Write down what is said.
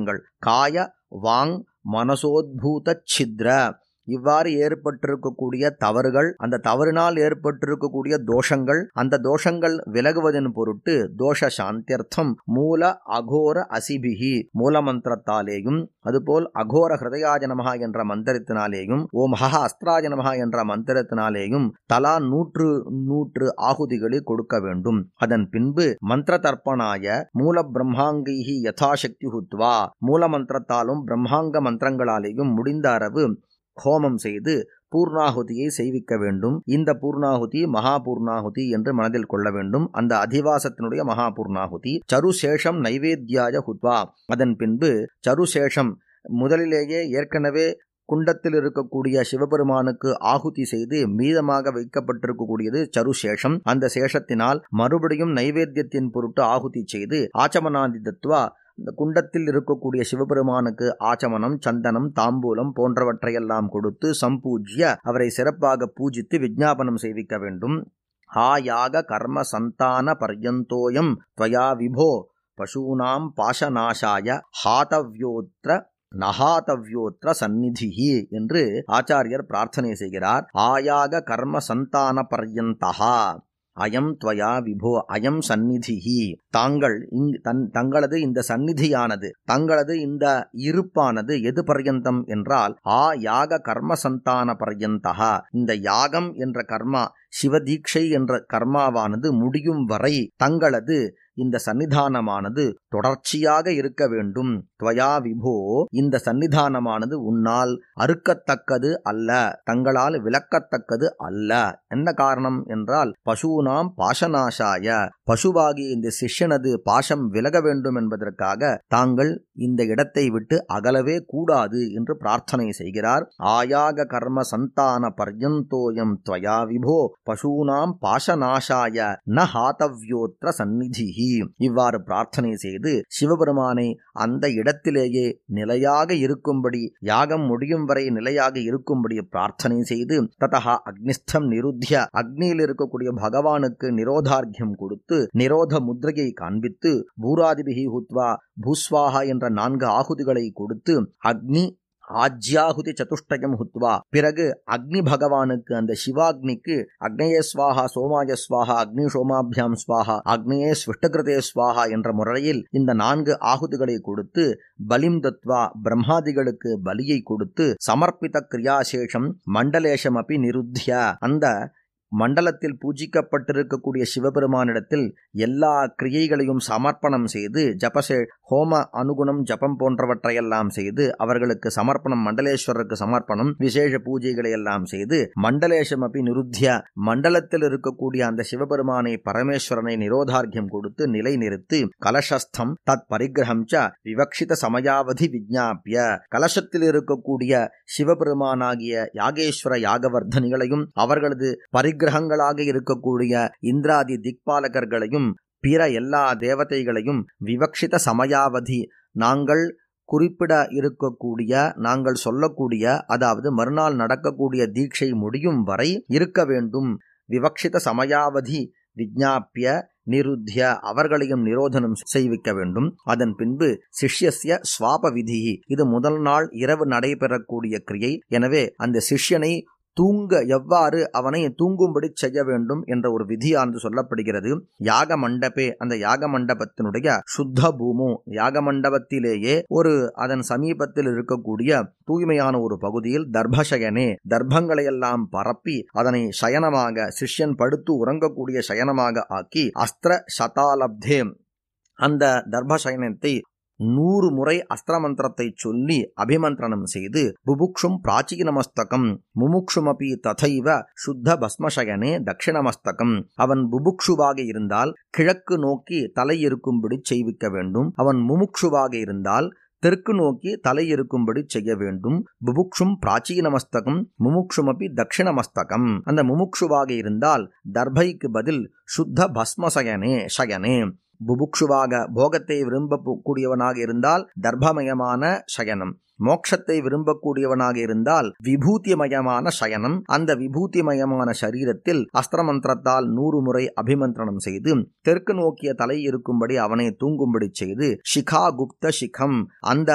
தோஷங்கள் காய வாங் மனசோத்பூத சித்ர இவ்வாறு ஏற்பட்டிருக்கக்கூடிய தவறுகள் அந்த தவறினால் ஏற்பட்டிருக்கக்கூடிய தோஷங்கள் அந்த தோஷங்கள் விலகுவதன் பொருட்டு தோஷ சாந்தியர்த்தம் மூல அகோர அசிபிகி மூல மந்திரத்தாலேயும் அதுபோல் அகோர ஹிருதயாஜனமகா என்ற மந்திரத்தினாலேயும் ஓம் ஹஹ அஸ்திராஜனமகா என்ற மந்திரத்தினாலேயும் தலா நூற்று நூற்று ஆகுதிகளை கொடுக்க வேண்டும் அதன் பின்பு மந்திர தர்ப்பணாய மூல பிரம்மாங்கைஹி யதாசக்தி ஹுத்வா மூல மந்திரத்தாலும் பிரம்மாங்க மந்திரங்களாலேயும் முடிந்த அளவு ஹோமம் செய்து பூர்ணாகுதியை செய்விக்க வேண்டும் இந்த பூர்ணாகுதி மகா பூர்ணாகுதி என்று மனதில் கொள்ள வேண்டும் அந்த அதிவாசத்தினுடைய மகா பூர்ணாகுதி சருசேஷம் நைவேத்தியாய ஹுத்வா அதன் பின்பு சருசேஷம் முதலிலேயே ஏற்கனவே குண்டத்தில் இருக்கக்கூடிய சிவபெருமானுக்கு ஆகுதி செய்து மீதமாக வைக்கப்பட்டிருக்கக்கூடியது சருசேஷம் அந்த சேஷத்தினால் மறுபடியும் நைவேத்தியத்தின் பொருட்டு ஆகுதி செய்து ஆச்சமனாதி தத்துவா இந்த குண்டத்தில் இருக்கக்கூடிய சிவபெருமானுக்கு ஆச்சமனம் சந்தனம் தாம்பூலம் போன்றவற்றையெல்லாம் கொடுத்து சம்பூஜ்ய அவரை சிறப்பாக பூஜித்து விஜாபனம் செய்விக்க வேண்டும் ஆயாக கர்ம சந்தான பர்யந்தோயம் துவயா விபோ பசூனாம் பாசநாசாய ஹாதவ்யோத்ர நகாதவ்யோத்ர சந்நிதிஹி என்று ஆச்சாரியர் பிரார்த்தனை செய்கிறார் ஆயாக கர்ம சந்தான பர்யந்தகா அயம் துவயா விபோ அயம் சந்நிதிஹி தாங்கள் இங் தன் தங்களது இந்த சந்நிதியானது தங்களது இந்த இருப்பானது எது பர்யந்தம் என்றால் ஆ யாக கர்ம சந்தான பர்யந்தகா இந்த யாகம் என்ற கர்மா சிவதீட்சை என்ற கர்மாவானது முடியும் வரை தங்களது இந்த சன்னிதானமானது தொடர்ச்சியாக இருக்க வேண்டும் துவயா விபோ இந்த சன்னிதானமானது உன்னால் அறுக்கத்தக்கது அல்ல தங்களால் விளக்கத்தக்கது அல்ல என்ன காரணம் என்றால் பசுனாம் பாசநாசாய பசுவாகிய இந்த சிஷ்யனது பாசம் விலக வேண்டும் என்பதற்காக தாங்கள் இந்த இடத்தை விட்டு அகலவே கூடாது என்று பிரார்த்தனை செய்கிறார் ஆயாக கர்ம சந்தான பர்யந்தோயம் துவயா விபோ பசூனாம் பாசநாசாய ந ஹாத்தவ்யோத்ர சந்நிதிஹி இவ்வாறு பிரார்த்தனை செய்து சிவபெருமானை அந்த இடத்திலேயே நிலையாக இருக்கும்படி யாகம் முடியும் வரை நிலையாக இருக்கும்படி பிரார்த்தனை செய்து ததா அக்னிஸ்தம் நிருத்திய அக்னியில் இருக்கக்கூடிய பகவானுக்கு நிரோதார்க்கியம் கொடுத்து நிரோத முத்திரையை காண்பித்து பூராதிபிகி ஹுத்வா பூஸ்வாஹா என்ற நான்கு ஆகுதிகளை கொடுத்து அக்னி ஆஜ்யாகுதி சதுஷ்டயம் ஹுத்வா பிறகு அக்னி பகவானுக்கு அந்த சிவாக்னிக்கு அக்னயே ஸ்வாஹா சோமாய ஸ்வாஹா அக்னி சோமாபியாம் ஸ்வாஹா அக்னியே ஸ்விஷ்டகிருதே ஸ்வாஹா என்ற முறையில் இந்த நான்கு ஆகுதிகளை கொடுத்து பலிம் தத்வா பிரம்மாதிகளுக்கு பலியை கொடுத்து சமர்ப்பித கிரியாசேஷம் மண்டலேஷம் அப்படி நிருத்திய அந்த மண்டலத்தில் பூஜிக்கப்பட்டிருக்கக்கூடிய சிவபெருமானிடத்தில் எல்லா கிரியைகளையும் சமர்ப்பணம் செய்து ஜபசே ஹோம அனுகுணம் ஜபம் போன்றவற்றையெல்லாம் செய்து அவர்களுக்கு சமர்ப்பணம் மண்டலேஸ்வரருக்கு சமர்ப்பணம் விசேஷ பூஜைகளை எல்லாம் செய்து மண்டலேஷம் அப்படி நிருத்திய மண்டலத்தில் இருக்கக்கூடிய அந்த சிவபெருமானை பரமேஸ்வரனை நிரோதார்க்கியம் கொடுத்து நிலை நிறுத்தி கலசஸ்தம் தத் பரிகிரகம் ச விவக்ஷித சமயாவதி விஜாபிய கலசத்தில் இருக்கக்கூடிய சிவபெருமானாகிய யாகேஸ்வர யாகவர்தனிகளையும் அவர்களது பரி பரிகிரகங்களாக இருக்கக்கூடிய இந்திராதி திக்பாலகர்களையும் பிற எல்லா தேவதைகளையும் விவக்ஷித சமயாவதி நாங்கள் குறிப்பிட இருக்கக்கூடிய நாங்கள் சொல்லக்கூடிய அதாவது மறுநாள் நடக்கக்கூடிய தீட்சை முடியும் வரை இருக்க வேண்டும் விவக்ஷித சமயாவதி விஜாபிய நிருத்திய அவர்களையும் நிரோதனம் செய்விக்க வேண்டும் அதன் பின்பு சிஷ்யசிய ஸ்வாப விதி இது முதல் நாள் இரவு நடைபெறக்கூடிய கிரியை எனவே அந்த சிஷ்யனை தூங்க எவ்வாறு அவனை தூங்கும்படி செய்ய வேண்டும் என்ற ஒரு விதியானது சொல்லப்படுகிறது யாக மண்டபே அந்த யாக மண்டபத்தினுடைய சுத்த பூமு யாக மண்டபத்திலேயே ஒரு அதன் சமீபத்தில் இருக்கக்கூடிய தூய்மையான ஒரு பகுதியில் தர்பசயனே தர்ப்பங்களை எல்லாம் பரப்பி அதனை சயனமாக சிஷ்யன் படுத்து உறங்கக்கூடிய சயனமாக ஆக்கி அஸ்திர சதாலப்தே அந்த தர்பசயனத்தை நூறு முறை அஸ்திர மந்திரத்தை சொல்லி அபிமந்திரணம் செய்து புபுக்ஷும் பிராச்சீனமஸ்தகம் முமுக்ஷுமபி ததைவ சுத்த பஸ்மசயனே தட்சிணமஸ்தகம் அவன் புபுக்ஷுவாக இருந்தால் கிழக்கு நோக்கி தலை இருக்கும்படி செய்விக்க வேண்டும் அவன் முமுக்ஷுவாக இருந்தால் தெற்கு நோக்கி தலை இருக்கும்படி செய்ய வேண்டும் புபுக்ஷும் பிராச்சீனமஸ்தகம் முமுக்ஷுமபி தட்சிணமஸ்தகம் அந்த முமுக்ஷுவாக இருந்தால் தர்பைக்கு பதில் சுத்த பஸ்மசயனே சயனே புபுக்ஷுவாக போகத்தை விரும்பக்கூடியவனாக இருந்தால் தர்ப்பமயமான சயனம் மோட்சத்தை விரும்பக்கூடியவனாக இருந்தால் விபூதிமயமான சயனம் அந்த விபூதிமயமான சரீரத்தில் அஸ்திரமந்திரத்தால் நூறு முறை அபிமந்திரணம் செய்து தெற்கு நோக்கிய தலை இருக்கும்படி அவனை தூங்கும்படி செய்து சிகா குப்த சிகம் அந்த